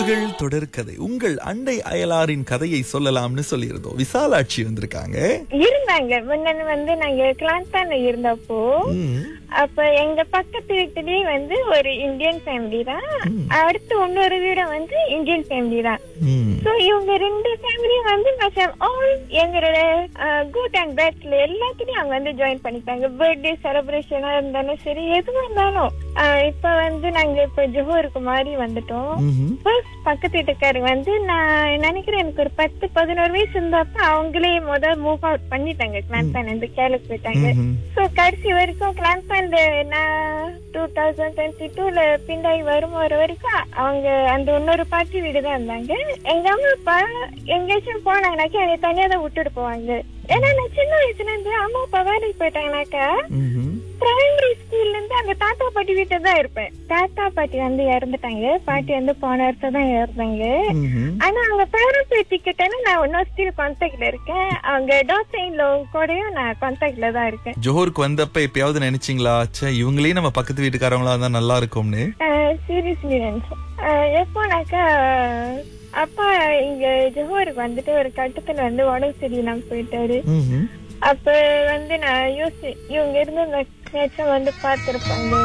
உறவுகள் தொடர்கதை உங்கள் அண்டை அயலாரின் கதையை சொல்லலாம்னு சொல்லியிருந்தோம் விசாலாட்சி வந்திருக்காங்க இருந்தாங்க முன்ன வந்து நாங்க கிளான்தான்ல இருந்தப்போ ம், அப்ப எங்க பக்கத்து வீட்டுலயே வந்து ஒரு இந்தியன் ஃபேமிலி தான் அடுத்து இன்னொரு வீடு வந்து இந்தியன் ஃபேமிலி தான் ம், சோ இவங்க ரெண்டு ஃபேமிலியும் வந்து ஆல் எங்களோட குட் அண்ட் பேட்ல எல்லாத்துலயும் அவங்க வந்து ஜாயின் பண்ணிட்டாங்க பர்த்டே செலிப்ரேஷனா இருந்தாலும் சரி எதுவா இருந்தாலும் ஆஹ் இப்ப வந்து நாங்க இப்ப ஜோஹருக்கு மாறி வந்துட்டோம் ம்ஹும். ஃபர்ஸ்ட் பக்கத்து வீட்டுக்காரங்க வந்து நான் நினைக்கிறேன் எனக்கு ஒரு பத்து பதினோரு வயசு இருந்தப்ப அவங்களே முத மூவ் அவுட் பண்ணிட்டாங்க கிளான்பான் வந்து கேலுக்கு போயிட்டாங்க ம்ஹும். சோ கடைசி வரைக்கும் கிளான்பான்ல நான் டூ தௌசண்ட் டுவெண்ட்டி டூல பின்னாடி வரும் வர வரைக்கும் அவங்க அந்த இன்னொரு பாட்டி வீடு தான் இருந்தாங்க எங்க அம்மா அப்பா எங்கேயாச்சும் போனாங்கனாக்கா என்னை தனியா தான் விட்டுட்டு போவாங்க ஏன்னா நான் சின்ன வயசுல இருந்து அம்மா அப்பா வேலைக்கு போயிட்டாங்கனாக்கா ம்ஹும். பிரைமரி ஸ்கூல்ல இருந்து அங்க தாத்தா பாட்டி வீட்டுல தான் இருப்பேன் தாத்தா பாட்டி வந்து இறந்துட்டாங்க பாட்டி வந்து போன வருஷம் தான் இறந்தாங்க ம்ஹும். ஆனா அவங்க பேரண்ட் பேத்தி கிட்டன்னு நான் இன்னும் ஸ்டில் கான்டாக்ட்ல இருக்கேன் அவங்க டாக்டர் கூடயும் நான் கான்டாக்ட்ல தான் இருக்கேன் ஜோஹருக்கு வந்தப்ப எப்பயாவது நினைச்சீங்களா ச்சே இவங்களே நம்ம பக்கத்து வீட்டுக்காரங்களா இருந்தா நல்லா இருக்கும்னு சீரியஸ்லி நினைச்சேன் எப்போனாக்கா அப்பா இங்க ஜோஹருக்கு வந்துட்டு ஒரு கட்டத்துல வந்து உடம்பு சரியில்லாம போயிட்டாரு ம்ஹும். அப்ப வந்து நான் யோசி இவங்க இருந்து இந்த வந்து பார்த்திருப்பாங்க